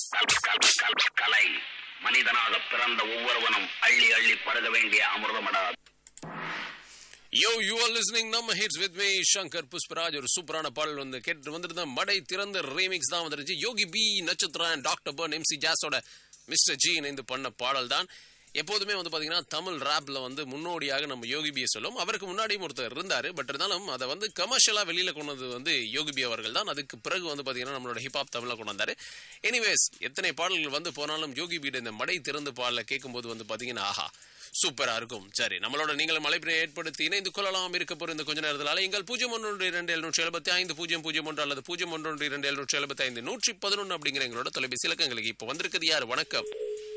கல்- கல்- கல்- கலை மனிதனாக பிறந்த ஒவ்வொருவனும் அள்ளி அள்ளி பருக வேண்டிய அமிர்தமடா யோ யூ ஆர் லிஸ்னிங் நம்ம hits with me Shankar Pushparaj ஒரு சூப்பரான பாடல் வந்து கேட்டு வந்துட்டு மடை திறந்த ரீமிக்ஸ் தான் வந்துருச்சு Yogi B Natchathiran doctor Burn MC ஜாஸோட மிஸ்டர் ஜி இணைந்து பண்ண பாடல் தான் எப்போதுமே வந்து பாத்தீங்கன்னா தமிழ் ராப்ல வந்து முன்னோடியாக நம்ம யோகி பியை சொல்லும் அவருக்கு முன்னாடியும் ஒருத்தர் இருந்தாரு பட் இருந்தாலும் அதை வந்து கமர்ஷியலா வெளியில கொண்டு வந்தது வந்து யோகி பி அவர்கள் தான் அதுக்கு பிறகு வந்து பாத்தீங்கன்னா நம்மளோட ஹிப்ஹாப் தமிழ்ல கொண்டு வந்தாரு எனிவேஸ் எத்தனை பாடல்கள் வந்து போனாலும் யோகி பீட இந்த மடை திறந்து பாடல கேட்கும்போது வந்து பாத்தீங்கன்னா ஆஹா சூப்பரா இருக்கும் சரி நம்மளோட நீங்களும் அழைப்பினை ஏற்படுத்தி இணைந்து கொள்ளலாம் இருக்க போற இந்த கொஞ்ச நேரத்தில் அலையுங்கள் பூஜ்ஜியம் ஒன்று இரண்டு எழுநூற்றி எழுபத்தி ஐந்து பூஜ்ஜியம் பூஜ்ஜியம் ஒன்று அல்லது பூஜ்ஜியம் ஒன்று இரண்டு எழுநூற்றி எழுபத்தி ஐந்து நூற்றி பதினொன்று அப்படிங்கிற எங்களோட தொலைபேசி இலக்கங்களுக்கு இப்போ வந்திருக்குது யார் வணக்கம்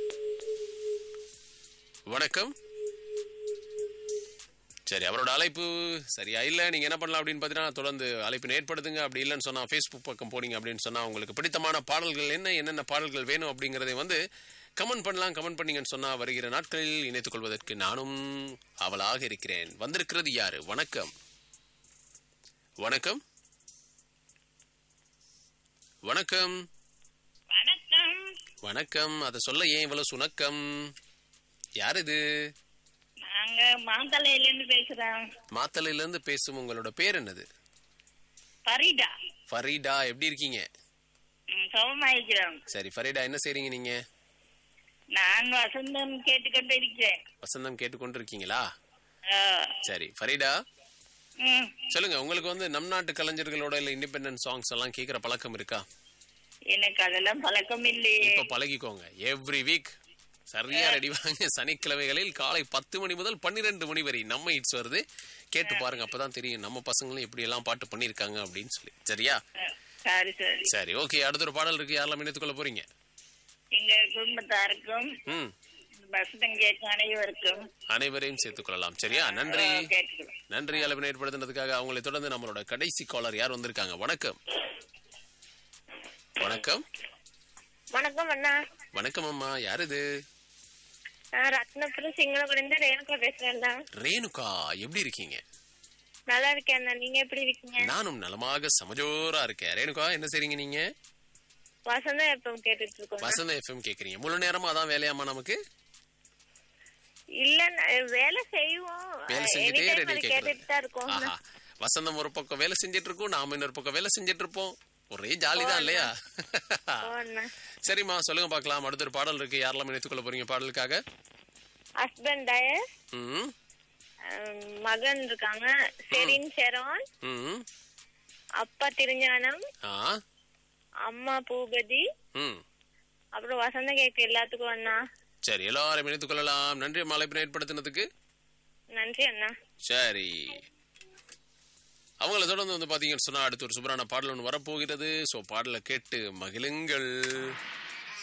வணக்கம் சரி அவரோட அழைப்பு சரியா இல்ல நீங்க என்ன பண்ணலாம் அப்படின்னு பாத்தீங்கன்னா தொடர்ந்து அழைப்பினை ஏற்படுத்துங்க அப்படி இல்லைன்னு சொன்னா ஃபேஸ்புக் பக்கம் போனீங்க அப்படின்னு சொன்னா உங்களுக்கு பிடித்தமான பாடல்கள் என்ன என்னென்ன பாடல்கள் வேணும் அப்படிங்கறதை வந்து கமெண்ட் பண்ணலாம் கமெண்ட் பண்ணீங்கன்னு சொன்னா வருகிற நாட்களில் இணைத்துக் கொள்வதற்கு நானும் அவளாக இருக்கிறேன் வந்திருக்கிறது யாரு வணக்கம் வணக்கம் வணக்கம் வணக்கம் வணக்கம் அதை சொல்ல ஏன் இவ்வளவு சுணக்கம் யார் இது நாங்க மாந்தலையில இருந்து பேசுறோம் மாத்தலையில இருந்து பேசும் உங்களோட பேர் என்னது பரிடா ஃபரீடா எப்படி இருக்கீங்க ம், சுகமா இருக்கிறோம் சரி ஃபரீடா என்ன செய்றீங்க நீங்க நான் வசந்தம் கேட்டுக்கொண்டு இருக்கிறேன் வசந்தம் கேட்டுக்கொண்டு இருக்கீங்களா ஆ, சரி ஃபரீடா ம், சொல்லுங்க உங்களுக்கு வந்து நம் நாட்டு கலைஞர்களோட இல்ல இண்டிபெண்டன்ட் சாங்ஸ் எல்லாம் கேக்குற பழக்கம் இருக்கா எனக்கு அதெல்லாம் பழக்கம் இல்லையே இப்ப பழகிக்கோங்க எவ்ரி வீக் சரியா ரெடி வாங்க சனிக்கிழமைகளில் காலை பத்து மணி முதல் பன்னிரெண்டு மணி வரை நம்ம இட்ஸ் வருது கேட்டு பாருங்க அப்பதான் தெரியும் நம்ம பசங்களும் எப்படி எல்லாம் பாட்டு பண்ணிருக்காங்க அப்படின்னு சொல்லி சரியா ஆ, சரி சரி சரி ஓகே அடுத்த ஒரு பாடல் இருக்கு யாரெல்லாம் இணைத்துக் கொள்ள போறீங்க எங்க குடும்பத்தாருக்கும் ம் வசந்தம் கேட்கும் அனைவருக்கும் அனைவரையும் சேர்த்துக் கொள்ளலாம் சரியா நன்றி ஆ, கேட்டுக்கிறோம் நன்றி அளவினை ஏற்படுத்தினதுக்காக அவங்களை தொடர்ந்து நம்மளோட கடைசி காலர் யார் வந்திருக்காங்க வணக்கம் வணக்கம் வணக்கம் அண்ணா வணக்கம் அம்மா யார் இது நான் ரத்னபுரம் சிங்களகுடிந்து ரேணுகா பேசுறேன்டா ரேணுகா எப்படி இருக்கீங்க நல்லா இருக்கேன் அண்ணா நீங்க எப்படி இருக்கீங்க நானும் நலமாக சமஜோரா இருக்கேன் ரேணுகா என்ன செய்றீங்க நீங்க வசந்தம் எப்ப கேட்டுட்டு இருக்கோம் வசந்த எஃப்எம் கேக்குறீங்க முழு நேரமா அதான் வேலையாமா நமக்கு இல்ல அண்ணா, வேலை செய்வோம் வேலை செஞ்சுட்டே Anytime ரேடியோ அது கேக்குறது கேட்டுட்டு தான் இருக்கோம் ஆஹா வசந்தம் ஒரு பக்கம் வேலை செஞ்சுட்டு இருக்கோம் நாம இன்னொரு பக்கம் வேலை செஞ்சுட்டு இருப்போம் ஒரே ஜாலி தான் இல்லையா ஓ அண்ணா சரிம்மா சொல்லுங்க பார்க்கலாம் அடுத்த ஒரு பாடல் இருக்கு யாரெல்லாம் இணைத்துக் கொள்ள போறீங்க பாடலுக்காக ஹஸ்பண்ட் டயர் ம் மகன் இருக்காங்க செரின் ஷெரான் ம் அப்பா திருஞானம் ஆ அம்மா பூபதி ம் அப்புறம் வசந்த கேக்கு எல்லாத்துக்கும் அண்ணா சரி எல்லாரும் இணைத்துக் கொள்ளலாம் நன்றி மலைப்பினை ஏற்படுத்தினதுக்கு நன்றி அண்ணா சரி அவங்கள தொடர்ந்து வந்து பாத்தீங்கன்னு சொன்னா அடுத்து ஒரு சூப்பரான பாடல் ஒன்று வரப்போகிறது ஸோ பாடலை கேட்டு மகிழுங்கள்